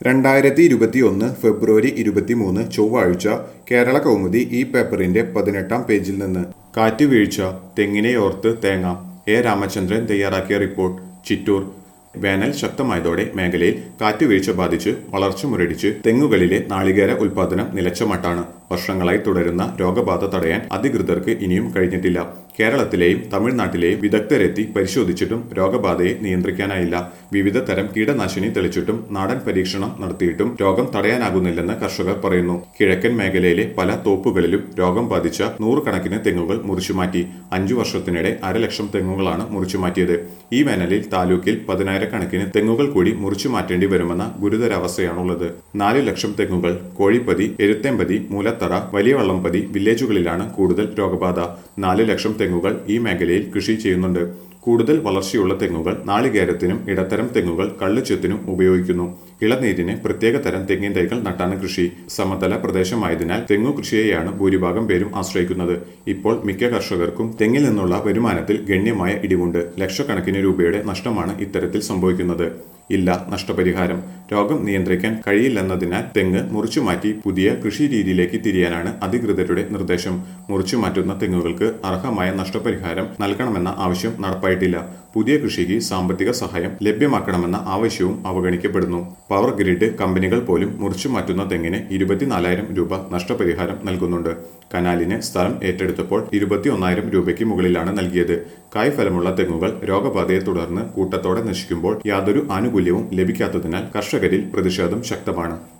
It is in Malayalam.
രണ്ടായിരത്തി ഇരുപത്തിയൊന്ന് ഫെബ്രുവരി ഇരുപത്തിമൂന്ന് ചൊവ്വാഴ്ച കേരള കൗമുദി ഈ പേപ്പറിന്റെ പതിനെട്ടാം പേജിൽ നിന്ന് കാറ്റുവീഴ്ച തെങ്ങിനെ ഓർത്ത് തേങ്ങ എ രാമചന്ദ്രൻ തയ്യാറാക്കിയ റിപ്പോർട്ട് ചിറ്റൂർ വേനൽ ശക്തമായതോടെ മേഖലയിൽ കാറ്റുവീഴ്ച ബാധിച്ച് വളർച്ച മുരടിച്ച് തെങ്ങുകളിലെ നാളികേര ഉൽപാദനം നിലച്ച മട്ടാണ് വർഷങ്ങളായി തുടരുന്ന രോഗബാധ തടയാൻ അധികൃതർക്ക് ഇനിയും കഴിഞ്ഞിട്ടില്ല കേരളത്തിലെയും തമിഴ്നാട്ടിലെയും വിദഗ്ധരെത്തി പരിശോധിച്ചിട്ടും രോഗബാധയെ നിയന്ത്രിക്കാനായില്ല വിവിധ തരം കീടനാശിനി തെളിച്ചിട്ടും നാടൻ പരീക്ഷണം നടത്തിയിട്ടും രോഗം തടയാനാകുന്നില്ലെന്ന് കർഷകർ പറയുന്നു കിഴക്കൻ മേഖലയിലെ പല തോപ്പുകളിലും രോഗം ബാധിച്ച നൂറുകണക്കിന് തെങ്ങുകൾ മുറിച്ചുമാറ്റി അഞ്ചു വർഷത്തിനിടെ അരലക്ഷം തെങ്ങുകളാണ് മുറിച്ചുമാറ്റിയത് ഈ വേനലിൽ താലൂക്കിൽ പതിനായിരക്കണക്കിന് തെങ്ങുകൾ കൂടി മുറിച്ചു മാറ്റേണ്ടി വരുമെന്ന ഗുരുതരാവസ്ഥയാണുള്ളത് നാല് ലക്ഷം തെങ്ങുകൾ കോഴിപ്പതി എരുത്തേമ്പതി മൂലത്തറ വലിയ വള്ളംപതി വില്ലേജുകളിലാണ് കൂടുതൽ രോഗബാധ നാല് ലക്ഷം തെങ്ങുകൾ ഈ മേഖലയിൽ കൃഷി ചെയ്യുന്നുണ്ട് കൂടുതൽ വളർച്ചയുള്ള തെങ്ങുകൾ നാളികേരത്തിനും ഇടത്തരം തെങ്ങുകൾ കള്ളുചെത്തിനും ഉപയോഗിക്കുന്നു ഇളനീരിന് പ്രത്യേക തരം തെങ്ങിൻ തൈകൾ നട്ടാണ് കൃഷി സമതല പ്രദേശമായതിനാൽ തെങ്ങു കൃഷിയെയാണ് ഭൂരിഭാഗം പേരും ആശ്രയിക്കുന്നത് ഇപ്പോൾ മിക്ക കർഷകർക്കും തെങ്ങിൽ നിന്നുള്ള വരുമാനത്തിൽ ഗണ്യമായ ഇടിവുണ്ട് ലക്ഷക്കണക്കിന് രൂപയുടെ നഷ്ടമാണ് ഇത്തരത്തിൽ സംഭവിക്കുന്നത് ഇല്ല നഷ്ടപരിഹാരം രോഗം നിയന്ത്രിക്കാൻ കഴിയില്ലെന്നതിനാൽ തെങ്ങ് മുറിച്ചുമാറ്റി പുതിയ കൃഷി രീതിയിലേക്ക് തിരിയാനാണ് അധികൃതരുടെ നിർദ്ദേശം മുറിച്ചു മാറ്റുന്ന തെങ്ങുകൾക്ക് അർഹമായ നഷ്ടപരിഹാരം നൽകണമെന്ന ആവശ്യം നടപ്പായിട്ടില്ല പുതിയ കൃഷിക്ക് സാമ്പത്തിക സഹായം ലഭ്യമാക്കണമെന്ന ആവശ്യവും അവഗണിക്കപ്പെടുന്നു പവർ ഗ്രിഡ് കമ്പനികൾ പോലും മുറിച്ചു മാറ്റുന്ന തെങ്ങിന് ഇരുപത്തിനാലായിരം രൂപ നഷ്ടപരിഹാരം നൽകുന്നുണ്ട് കനാലിന് സ്ഥലം ഏറ്റെടുത്തപ്പോൾ ഇരുപത്തിയൊന്നായിരം രൂപയ്ക്ക് മുകളിലാണ് നൽകിയത് കായ്ഫലമുള്ള തെങ്ങുകൾ രോഗബാധയെ തുടർന്ന് കൂട്ടത്തോടെ നശിക്കുമ്പോൾ യാതൊരു ആനുകൂല്യവും ലഭിക്കാത്തതിനാൽ കർഷകരിൽ പ്രതിഷേധം ശക്തമാണ്